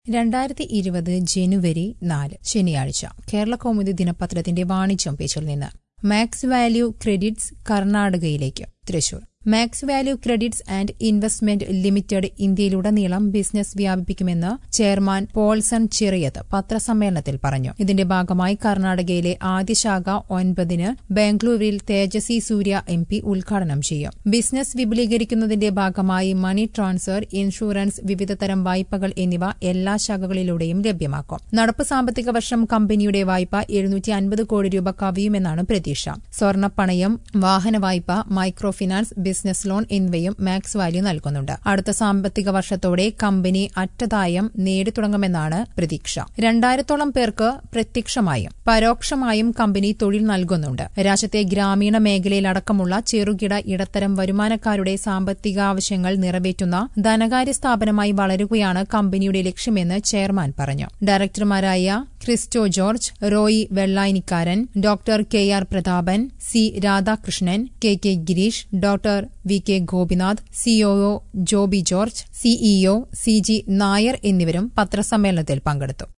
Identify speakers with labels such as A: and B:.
A: രണ്ടായിരത്തി ഇരുപത് ജനുവരി നാല് ശനിയാഴ്ച കേരള കൗമുദി ദിനപത്രത്തിന്റെ വാണിജ്യം പേജിൽ നിന്ന് മാക്സ് വാല്യൂ ക്രെഡിറ്റ്സ് കർണാടകയിലേക്ക് Thrissur max value credits and investment limited ഇന്ത്യയിലുടനീളം ബിസിനസ് വ്യാപിപ്പിക്കുമെന്ന് ചെയർമാൻ പോൾസൺ ചെറിയത്ത് പത്രസമ്മേളനത്തിൽ പറഞ്ഞു ഇതിന്റെ ഭാഗമായി കർണാടകയിലെ ആദ്യ ശാഖ ഒൻപതിന് ബാംഗ്ലൂരിൽ തേജസി സൂര്യ എം പി ഉദ്ഘാടനം ചെയ്യും ബിസിനസ് വിപുലീകരിക്കുന്നതിന്റെ ഭാഗമായി മണി ട്രാൻസ്ഫർ ഇൻഷുറൻസ് വിവിധതരം വായ്പകൾ എന്നിവ എല്ലാ ശാഖകളിലൂടെയും ലഭ്യമാക്കും നടപ്പ് സാമ്പത്തിക വർഷം കമ്പനിയുടെ വായ്പ എഴുന്നൂറ്റി അൻപത് കോടി രൂപ കവിയുമെന്നാണ് പ്രതീക്ഷ സ്വർണ്ണപ്പണയം വാഹന വായ്പ മൈക്രോ ഫിനാൻസ് ബിസിനസ് ലോൺ എന്നിവയും മാക്സ് വാല്യൂ നൽകുന്നുണ്ട് അടുത്ത സാമ്പത്തിക വർഷത്തോടെ കമ്പനി അറ്റദായം നേടിത്തുടങ്ങുമെന്നാണ് പ്രതീക്ഷ രണ്ടായിരത്തോളം പേർക്ക് പ്രത്യക്ഷമായും പരോക്ഷമായും കമ്പനി തൊഴിൽ നൽകുന്നുണ്ട് രാജ്യത്തെ ഗ്രാമീണ മേഖലയിലടക്കമുള്ള ചെറുകിട ഇടത്തരം വരുമാനക്കാരുടെ സാമ്പത്തികാവശ്യങ്ങൾ നിറവേറ്റുന്ന ധനകാര്യ സ്ഥാപനമായി വളരുകയാണ് കമ്പനിയുടെ ലക്ഷ്യമെന്ന് ചെയർമാൻ പറഞ്ഞു ഡയറക്ടർമാരായ Christo George Roy Vellayanikkaran doctor K R Prathapan C Radhakrishnan K K Gireesh doctor V K Gopinath COO Joby George CEO C G Nair എന്നിവരും പത്രസമ്മേളനത്തിൽ പങ്കെടുത്തു